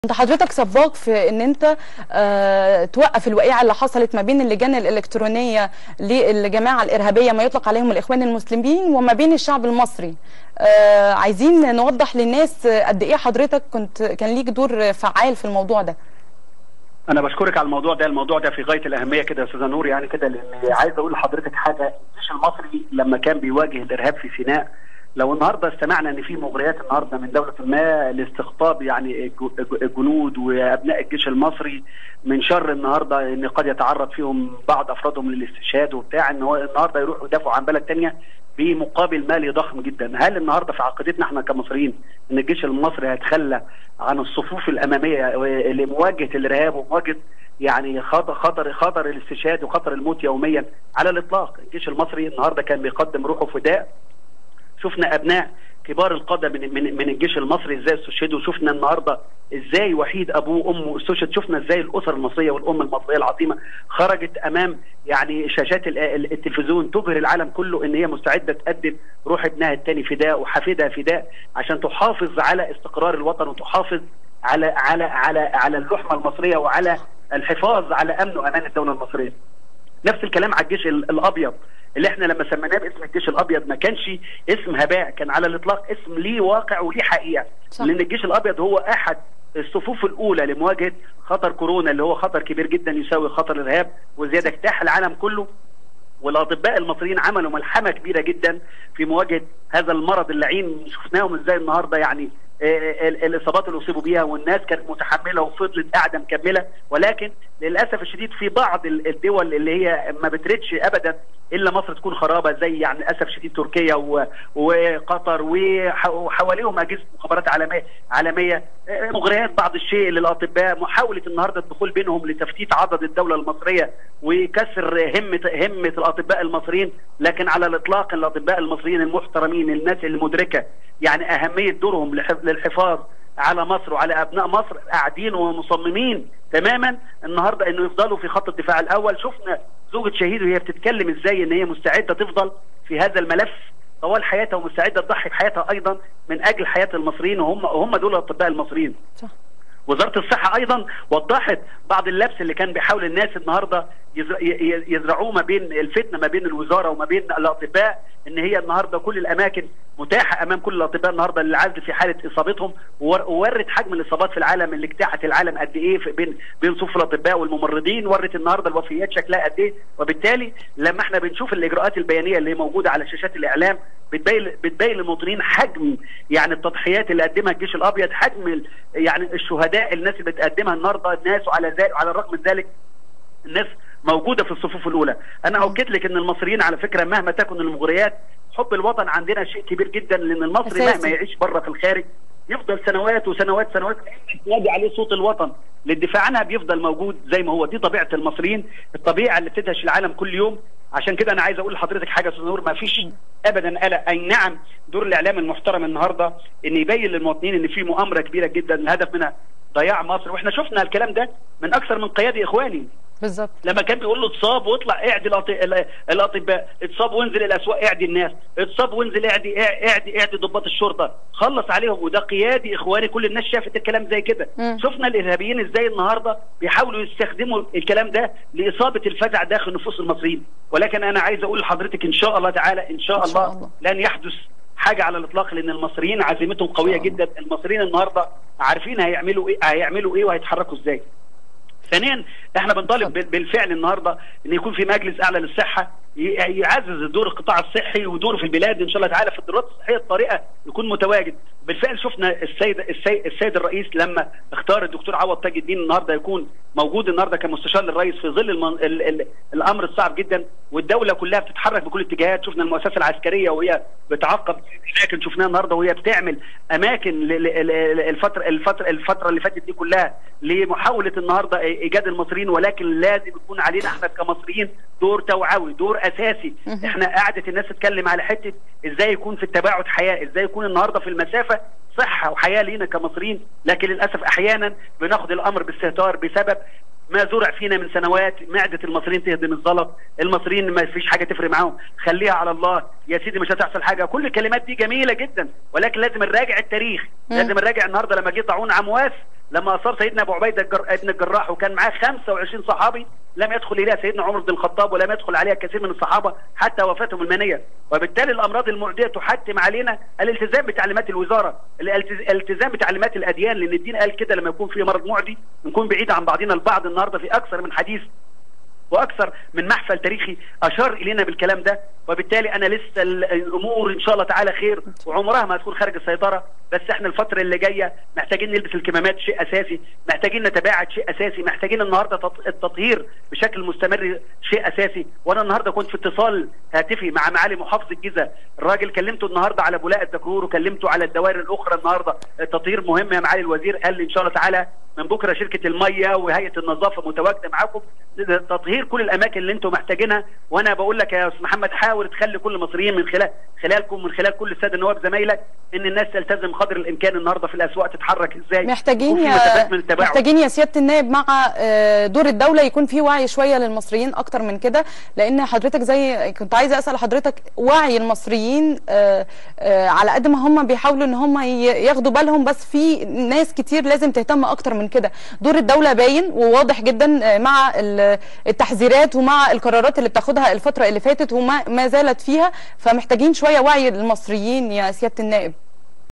انت حضرتك سباق في ان انت اه توقف الوقيعه اللي حصلت ما بين اللجان الالكترونيه للجماعه الارهابيه ما يطلق عليهم الاخوان المسلمين وما بين الشعب المصري اه عايزين نوضح للناس قد ايه حضرتك كنت كان ليك دور فعال في الموضوع ده انا بشكرك على الموضوع ده الموضوع ده في غايه الاهميه كده يا استاذه نور يعني كده لان عايز اقول لحضرتك حاجه الجيش المصري لما كان بيواجه الارهاب في سيناء لو النهارده استمعنا ان في مغريات النهارده من دوله ما لاستقطاب يعني الجنود وابناء الجيش المصري من شر النهارده ان قد يتعرض فيهم بعض افرادهم للاستشهاد وبتاع ان هو النهارده يروحوا يدافعوا عن بلد ثانيه بمقابل مالي ضخم جدا، هل النهارده في عقيدتنا احنا كمصريين ان الجيش المصري هيتخلى عن الصفوف الاماميه لمواجهه الارهاب ومواجهه يعني خطر خطر خطر الاستشهاد وخطر الموت يوميا على الاطلاق، الجيش المصري النهارده كان بيقدم روحه فداء شفنا ابناء كبار القاده من من من الجيش المصري ازاي استشهدوا شفنا النهارده ازاي وحيد ابوه وامه استشهد شفنا ازاي الاسر المصريه والام المصريه العظيمه خرجت امام يعني شاشات التلفزيون تبهر العالم كله ان هي مستعده تقدم روح ابنها الثاني فداء وحفيدها فداء عشان تحافظ على استقرار الوطن وتحافظ على على على على اللحمه المصريه وعلى الحفاظ على امن وامان الدوله المصريه. نفس الكلام على الجيش الابيض اللي احنا لما سميناه باسم الجيش الابيض ما كانش اسم هباء كان على الاطلاق اسم ليه واقع وليه حقيقه صح. لان الجيش الابيض هو احد الصفوف الاولى لمواجهه خطر كورونا اللي هو خطر كبير جدا يساوي خطر الارهاب وزياده اجتاح العالم كله والاطباء المصريين عملوا ملحمه كبيره جدا في مواجهه هذا المرض اللعين شفناهم ازاي النهارده يعني الاصابات اللي اصيبوا بيها والناس كانت متحمله وفضلت قاعده مكمله ولكن للاسف الشديد في بعض الدول اللي هي ما بتردش ابدا الا مصر تكون خرابه زي يعني للاسف الشديد تركيا وقطر وحواليهم اجهزه مخابرات عالميه عالميه مغريات بعض الشيء للاطباء محاوله النهارده الدخول بينهم لتفتيت عضد الدوله المصريه وكسر همه همه الاطباء المصريين لكن على الاطلاق الاطباء المصريين المحترمين الناس المدركه يعني اهميه دورهم للحفاظ على مصر وعلى ابناء مصر قاعدين ومصممين تماما النهارده انه يفضلوا في خط الدفاع الاول شفنا زوجة شهيد وهي بتتكلم ازاي ان هي مستعده تفضل في هذا الملف طوال حياتها ومستعده تضحي بحياتها ايضا من اجل حياه المصريين وهم هم دول الاطباء المصريين. صح. وزاره الصحه ايضا وضحت بعض اللبس اللي كان بيحاول الناس النهارده يزرعوه ما بين الفتنه ما بين الوزاره وما بين الاطباء ان هي النهارده كل الاماكن متاحه امام كل الاطباء النهارده للعزل في حاله اصابتهم وورت حجم الاصابات في العالم اللي اجتاحت العالم قد ايه بين بين صفوف الاطباء والممرضين ورت النهارده الوفيات شكلها قد ايه وبالتالي لما احنا بنشوف الاجراءات البيانيه اللي موجوده على شاشات الاعلام بتبين بتبين للمواطنين حجم يعني التضحيات اللي قدمها الجيش الابيض حجم يعني الشهداء الناس اللي بتقدمها النهارده الناس وعلى ذلك وعلى الرغم من ذلك الناس موجوده في الصفوف الاولى انا اؤكد لك ان المصريين على فكره مهما تكن المغريات حب الوطن عندنا شيء كبير جدا لان المصري مهما يعيش بره في الخارج يفضل سنوات وسنوات سنوات ينادي عليه صوت الوطن للدفاع عنها بيفضل موجود زي ما هو دي طبيعه المصريين الطبيعه اللي بتدهش العالم كل يوم عشان كده انا عايز اقول لحضرتك حاجه يا استاذ نور ما فيش ابدا قلق اي نعم دور الاعلام المحترم النهارده ان يبين للمواطنين ان في مؤامره كبيره جدا الهدف منها ضياع مصر واحنا شفنا الكلام ده من اكثر من قيادي اخواني بالظبط لما كان بيقول له اتصاب واطلع اعدي الاطباء اتصاب وانزل الاسواق اعدي الناس اتصاب وانزل اعدي اعدي اعدي ضباط الشرطه خلص عليهم وده قيادي اخواني كل الناس شافت الكلام زي كده شفنا الارهابيين ازاي النهارده بيحاولوا يستخدموا الكلام ده لاصابه الفزع داخل نفوس المصريين ولكن انا عايز اقول لحضرتك ان شاء الله تعالى ان شاء, إن شاء الله, الله لن يحدث حاجه على الاطلاق لان المصريين عزيمتهم قويه جدا المصريين النهارده عارفين هيعملوا ايه هيعملوا ايه وهيتحركوا ازاي ثانيا احنا بنطالب بالفعل النهارده ان يكون في مجلس اعلى للصحه يعزز دور القطاع الصحي ودوره في البلاد ان شاء الله تعالى في الدورات الصحيه الطريقه يكون متواجد بالفعل شفنا السيد السيد, السيد الرئيس لما اختار الدكتور عوض تاج الدين النهارده يكون موجود النهارده كمستشار للرئيس في ظل المن... ال... ال... الامر الصعب جدا والدوله كلها بتتحرك بكل اتجاهات شفنا المؤسسه العسكريه وهي بتعقب اماكن شفناها النهارده وهي بتعمل اماكن ل... ل... الفتره الفتره الفتره اللي فاتت دي كلها لمحاوله النهارده ايجاد المصريين ولكن لازم يكون علينا احنا كمصريين دور توعوي دور اساسي احنا قعدت الناس تتكلم على حته ازاي يكون في التباعد حياه ازاي يكون النهارده في المسافه صحه وحياه لينا كمصريين لكن للاسف احيانا بناخد الامر باستهتار بسبب ما زرع فينا من سنوات معده المصريين تهدم الزلط المصريين ما فيش حاجه تفرق معاهم خليها على الله يا سيدي مش هتحصل حاجه كل الكلمات دي جميله جدا ولكن لازم نراجع التاريخ مم. لازم نراجع النهارده لما جه طاعون عمواس لما اصاب سيدنا ابو عبيده الجر... ابن الجراح وكان معاه 25 صحابي لم يدخل اليها سيدنا عمر بن الخطاب ولم يدخل عليها كثير من الصحابه حتى وفاتهم المنيه وبالتالي الامراض المعديه تحتم علينا الالتزام بتعليمات الوزاره الالتز- الالتزام بتعليمات الاديان لان الدين قال كده لما يكون في مرض معدي نكون بعيد عن بعضنا البعض النهارده في اكثر من حديث واكثر من محفل تاريخي اشار الينا بالكلام ده وبالتالي انا لسه ال- الامور ان شاء الله تعالى خير وعمرها ما هتكون خارج السيطره بس احنا الفتره اللي جايه محتاجين نلبس الكمامات شيء اساسي محتاجين نتباعد شيء اساسي محتاجين النهارده تط- التطهير بشكل مستمر شيء اساسي وانا النهارده كنت في اتصال هاتفي مع معالي محافظ الجيزه الراجل كلمته النهارده على بولاء الدكرور وكلمته على الدوائر الاخرى النهارده التطهير مهم يا معالي الوزير قال لي ان شاء الله تعالى من بكره شركه الميه وهيئه النظافه متواجده معاكم تطهير كل الاماكن اللي انتم محتاجينها وانا بقول لك يا استاذ محمد حاول تخلي كل المصريين من خلال خلالكم من خلال كل الساده النواب زمايلك ان الناس تلتزم قدر الامكان النهارده في الاسواق تتحرك ازاي محتاجين يكون في يا مسافات من التباعد محتاجين يا سياده النائب مع آه، دور الدوله يكون في وعي شويه للمصريين اكتر من كده لان حضرتك زي كنت عايزه اسال حضرتك وعي المصريين آه، آه، على قد ما هم بيحاولوا ان هم ي- ياخدوا بالهم بس في ناس كتير لازم تهتم اكتر من كده دور الدوله باين وواضح جدا آه، مع ال- التحذيرات ومع القرارات اللي بتاخدها الفتره اللي فاتت وما ما زالت فيها فمحتاجين شويه وعي للمصريين يا سياده النائب